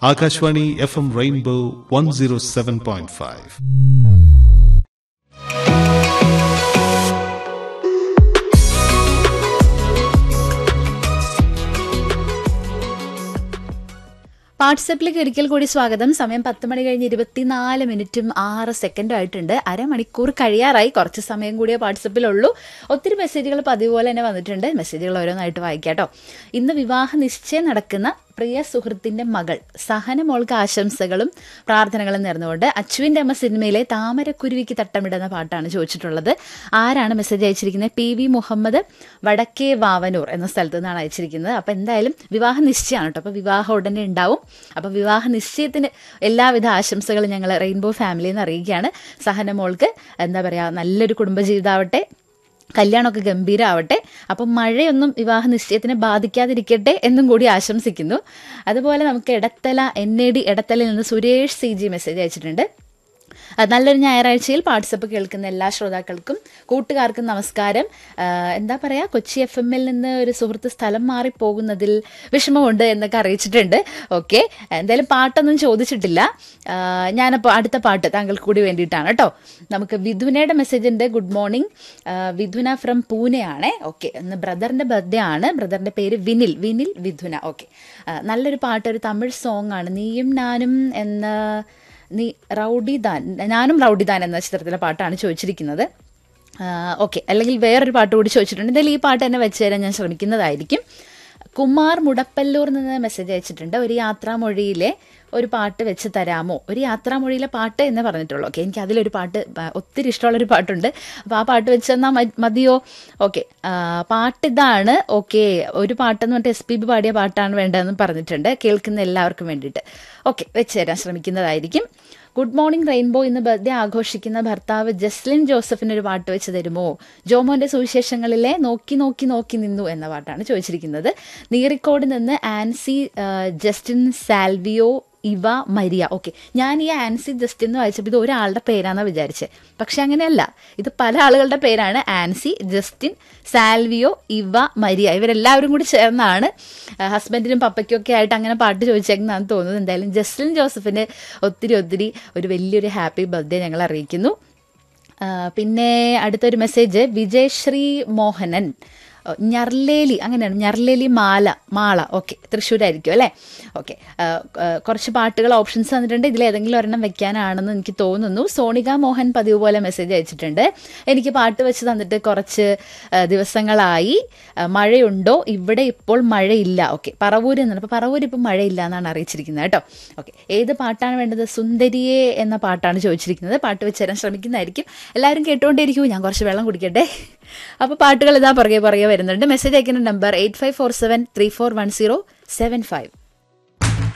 Akashvani F M rainbow one zero seven point five വാട്സപ്പിലേക്ക് ഒരിക്കൽ കൂടി സ്വാഗതം സമയം പത്ത് മണി കഴിഞ്ഞ് ഇരുപത്തിനാല് മിനിറ്റും ആറ് സെക്കൻഡും ആയിട്ടുണ്ട് അരമണിക്കൂർ കഴിയാറായി കുറച്ച് സമയം കൂടിയേ വാട്സപ്പിലുള്ളൂ ഒത്തിരി മെസ്സേജുകൾ പതിവ് പോലെ തന്നെ വന്നിട്ടുണ്ട് മെസ്സേജുകൾ ഓരോന്നായിട്ട് വായിക്കാം കേട്ടോ ഇന്ന് വിവാഹ നിശ്ചയം നടക്കുന്ന പ്രിയ സുഹൃത്തിന്റെ മകൾ സഹന മോൾക്ക് ആശംസകളും പ്രാർത്ഥനകളും നേർന്നുകൊണ്ട് അച്ചുവിന്റെ അമ്മ സിനിമയിലെ താമരക്കുരുവിക്ക് തട്ടമിടുന്ന പാട്ടാണ് ചോദിച്ചിട്ടുള്ളത് ആരാണ് മെസ്സേജ് അയച്ചിരിക്കുന്നത് പി വി മുഹമ്മദ് വടക്കേ വാവനൂർ എന്ന സ്ഥലത്ത് നിന്നാണ് അയച്ചിരിക്കുന്നത് അപ്പോൾ എന്തായാലും വിവാഹ നിശ്ചയമാണ് കേട്ടോ അപ്പോൾ വിവാഹം ഉടനെ ഉണ്ടാവും അപ്പോൾ വിവാഹ നിശ്ചയത്തിന് എല്ലാവിധ ആശംസകളും ഞങ്ങൾ റെയിൻബോ ഫാമിലിയിൽ നിന്ന് അറിയിക്കുകയാണ് സഹന മോൾക്ക് എന്താ പറയുക നല്ലൊരു കുടുംബജീവിതമാവട്ടെ കല്യാണമൊക്കെ ഗംഭീരമാവട്ടെ അപ്പം മഴയൊന്നും വിവാഹ നിശ്ചയത്തിനെ ബാധിക്കാതിരിക്കട്ടെ എന്നും കൂടി ആശംസിക്കുന്നു അതുപോലെ നമുക്ക് ഇടത്തല എൻ എ ഡി ഇടത്തലയിൽ നിന്ന് സുരേഷ് സി ജി മെസ്സേജ് അയച്ചിട്ടുണ്ട് അത് നല്ലൊരു ഞായറാഴ്ചയിൽ വാട്സപ്പ് കേൾക്കുന്ന എല്ലാ ശ്രോതാക്കൾക്കും കൂട്ടുകാർക്കും നമസ്കാരം ആ, എന്താ പറയുക കൊച്ചി എഫ് എമ്മിൽ നിന്ന് ഒരു സുഹൃത്ത് സ്ഥലം മാറിപ്പോകുന്നതിൽ വിഷമമുണ്ട് എന്നൊക്കെ അറിയിച്ചിട്ടുണ്ട് ഓക്കെ എന്തായാലും പാട്ടൊന്നും ചോദിച്ചിട്ടില്ല ആ, ഞാനപ്പോൾ അടുത്ത പാട്ട് താങ്കൾക്ക് കൂടി വേണ്ടിയിട്ടാണ് കേട്ടോ നമുക്ക് വിധുനയുടെ മെസ്സേജ് ഉണ്ട് ഗുഡ് മോർണിംഗ് വിധുന ഫ്രം പൂനെയാണ് ഓക്കെ ഇന്ന് ബ്രദറിൻ്റെ ബർത്ത്ഡേ ആണ് ബ്രദറിൻ്റെ പേര് വിനിൽ വിനിൽ വിധുന ഓക്കെ നല്ലൊരു പാട്ട് ഒരു തമിഴ് സോങ് ആണ് നീയും ഞാനും എന്ന നീ റൗഡിദാൻ ഞാനും റൗഡിദാൻ എന്ന ചിത്രത്തിലെ പാട്ടാണ് ചോദിച്ചിരിക്കുന്നത് ഓക്കെ അല്ലെങ്കിൽ വേറൊരു പാട്ട് കൂടി ചോദിച്ചിട്ടുണ്ട് എന്തായാലും ഈ പാട്ട് തന്നെ വെച്ച് തരാൻ ഞാൻ ശ്രമിക്കുന്നതായിരിക്കും കുമാർ മുടപ്പല്ലൂർ നിന്ന് മെസ്സേജ് അയച്ചിട്ടുണ്ട് ഒരു യാത്രാമൊഴിയിലെ ഒരു പാട്ട് വെച്ച് തരാമോ ഒരു യാത്രാമൊഴിയിലെ പാട്ട് എന്ന് പറഞ്ഞിട്ടുള്ളൂ ഓക്കെ എനിക്ക് അതിലൊരു പാട്ട് ആ, ഒത്തിരി ഇഷ്ടമുള്ളൊരു പാട്ടുണ്ട് അപ്പോൾ ആ പാട്ട് വെച്ച് തന്നാൽ മ- മതിയോ ഓക്കെ പാട്ട് ഇതാണ് ഓക്കെ ഒരു പാട്ടെന്ന് പറഞ്ഞിട്ട് എസ് പി ബി പാടിയ പാട്ടാണ് വേണ്ടതെന്ന് പറഞ്ഞിട്ടുണ്ട് കേൾക്കുന്ന എല്ലാവർക്കും വേണ്ടിയിട്ട് ഓക്കെ വെച്ച് തരാൻ ശ്രമിക്കുന്നതായിരിക്കും ഗുഡ് മോർണിംഗ് റെയിൻബോ ഇന്ന് ബർത്ത്ഡേ ആഘോഷിക്കുന്ന ഭർത്താവ് ജസ്ലിൻ ജോസഫിന് ഒരു പാട്ട് വെച്ച് തരുമോ ജോമോന്റെ സുവിശേഷങ്ങളിലെ നോക്കി നോക്കി നോക്കി നിന്നു എന്ന പാട്ടാണ് ചോദിച്ചിരിക്കുന്നത് നീറിക്കോട് നിന്ന് ആൻസി ആ, ജസ്റ്റിൻ സാൽവിയോ ഇവ മരിയ ഓക്കെ ഞാൻ ഈ ആൻസി ജസ്റ്റിൻ എന്ന് വായിച്ചപ്പോൾ ഇത് ഒരാളുടെ പേരാണെന്ന് വിചാരിച്ചത് പക്ഷെ അങ്ങനെയല്ല ഇത് പല ആളുകളുടെ പേരാണ് ആൻസി ജസ്റ്റിൻ സാൽവിയോ ഇവ മരിയ ഇവരെല്ലാവരും കൂടി ചേർന്നാണ് ആ, ഹസ്ബൻഡിനും പപ്പയ്ക്കും ഒക്കെ ആയിട്ട് അങ്ങനെ പാട്ട് ചോദിച്ചേക്കുന്നതാണെന്ന് തോന്നുന്നത് എന്തായാലും ജസ്റ്റിൻ ജോസഫിന് ഒത്തിരി ഒത്തിരി ഒരു വലിയൊരു ഹാപ്പി ബർത്ത്ഡേ ഞങ്ങൾ അറിയിക്കുന്നു ആ, പിന്നെ അടുത്തൊരു മെസ്സേജ് വിജയശ്രീ മോഹനൻ ഓ, ഞർലേലി അങ്ങനെയാണ് ഞർലേലി മാല മാള ഓക്കെ തൃശ്ശൂരായിരിക്കും അല്ലേ ഓക്കെ കുറച്ച് പാട്ടുകൾ ഓപ്ഷൻസ് തന്നിട്ടുണ്ട് ഇതിൽ ഏതെങ്കിലും ഒരെണ്ണം വെക്കാനാണെന്ന് എനിക്ക് തോന്നുന്നു സോണിക മോഹൻ പതിവ് പോലെ മെസ്സേജ് അയച്ചിട്ടുണ്ട് എനിക്ക് പാട്ട് വെച്ച് തന്നിട്ട് കുറച്ച് ആ, ദിവസങ്ങളായി ആ, മഴയുണ്ടോ ഇവിടെ ഇപ്പോൾ മഴയില്ല ഓക്കെ പറവൂർ എന്നാണ് അപ്പോൾ പറവൂർ ഇപ്പോൾ മഴയില്ല എന്നാണ് അറിയിച്ചിരിക്കുന്നത് കേട്ടോ ഓക്കെ ഏത് പാട്ടാണ് വേണ്ടത് സുന്ദരിയെ എന്ന പാട്ടാണ് ചോദിച്ചിരിക്കുന്നത് പാട്ട് വെച്ച് തരാൻ ശ്രമിക്കുന്നതായിരിക്കും എല്ലാവരും കേട്ടുകൊണ്ടേയിരിക്കും ഞാൻ കുറച്ച് വെള്ളം കുടിക്കട്ടെ അപ്പോൾ പാട്ടുകൾ ഇതാ പുറകെ പുറകെ വരുന്നുണ്ട് മെസ്സേജ് അയക്കുന്ന number eight five four seven three four one zero seven five